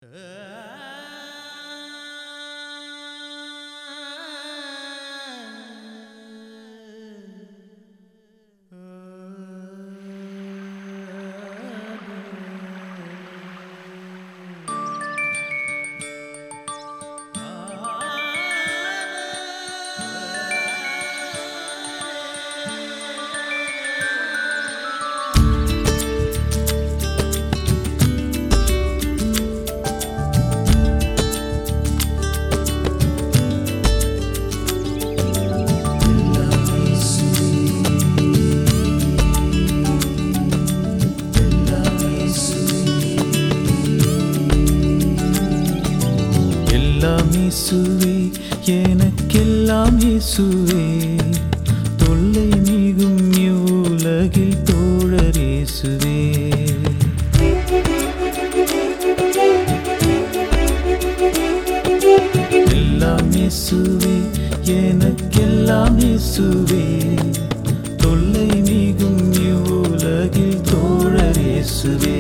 எல்லாம் இயேசுவே எனக்கெல்லாம் இயேசுவே தொல்லை மிகும் இவ்வுலகில் தோழர் இயேசுவே எல்லாம் இயேசுவே எனக்கெல்லாம் இயேசுவே தொல்லை மிகும் இவ்வுலகில் தோழர் இயேசுவே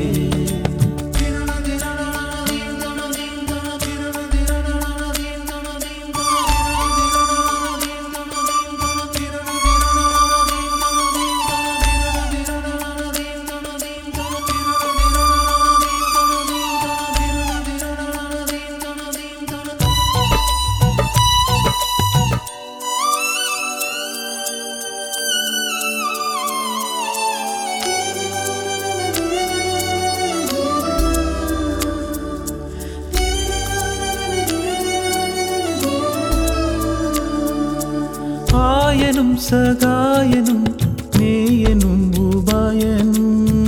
ஆயனும் சகாயனும் நேயனும் உபாயனும்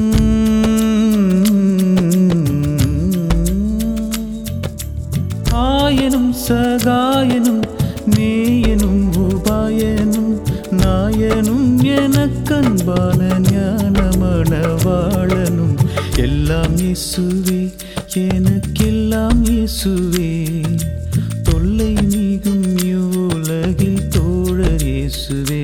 ஆயனும் சகாயனும் நேயனும் உபாயனும் நாயனும் எனக்கன்பான ஞானமணவாளனும் எல்லாம் இயேசுவே எனக்கெல்லாம் இயேசுவே தொல்லை மிகும் இவ்வுலகில் தோழர் இயேசுவே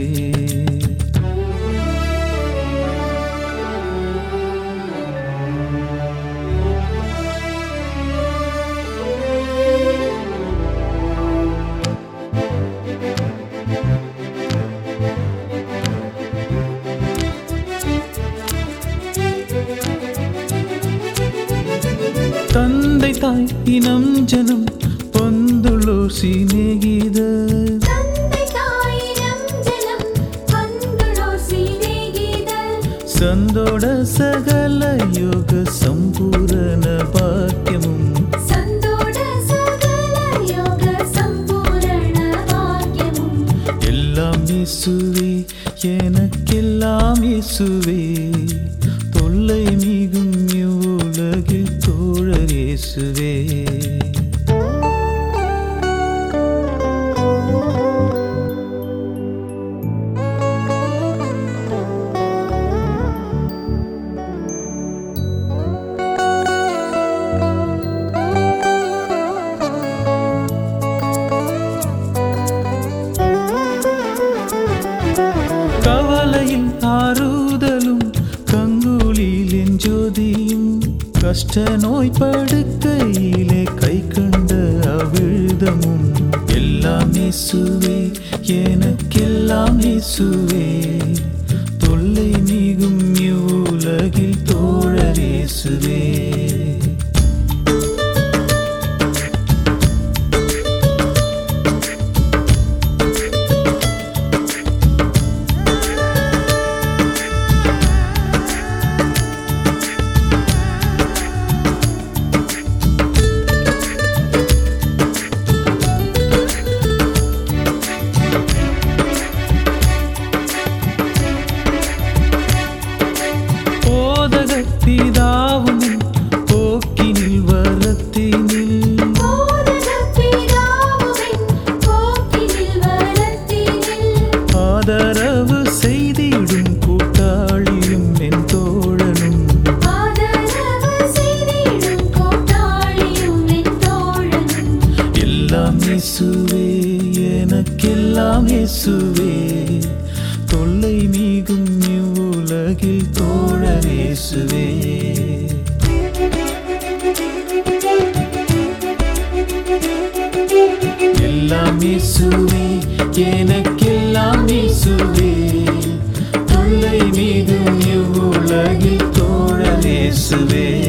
தந்தை தாய் இனம் ஜனம் பொந்துளோர் சிநேகிதர் ತಂದೆ ತಾಯಿರಂ ಜಲಂ ಪಂದುಳೋ ಸಿನೇಗಿದಲ್ சந்தோட சகல யோக சம்பூரண பாக்கியமும் ಸಂದೋಡ ಸಕಲ ಯೋಗ ಸಂಪೂರ್ಣ ವಾಕ್ಯಮು எல்லாம் இயேசுவே எனக்கெல்லாம் இயேசுவே தொல்லை மிகும் இவ்வுலகில் தோழர் இயேசுவே கவலையில் ஆறுதலும் கங்குலில் என் ஜோதியும் கஷ்ட நோய் படுக்கையிலே கை கண்ட அவிழ்தமும் எல்லாம் இயேசுவே எனக்கெல்லாம் இயேசுவே தொல்லை மிகும் இவ்வுலகில் தோழர் இயேசுவே போதகர் பிதாவும் போக்கினில் வரத்தினில் ಬೋಧಕ ಪಿದಾವುವಿನ್ ಕೋಕಿನಿಲ್ ವರತ್ತಿನಿಲ್ ஆதரவு செய்திடும் கூட்டாளியும் என் தோழனும் ஆதரவு செய்திடும் கோட்டாளியும் என் தோழனும் எல்லாம் இயேசுவே எனக்கெல்லாம் இயேசுவே தொல்லை மிகும் இவ்வுலகில் தோழர் இயேசுவே எனக்கெல்லாம் இயேசுவே எனக்கெல்லாம் இயேசுவே தொல்லை மீதும் இவ்வுலகில் தோழல் இயேசுவே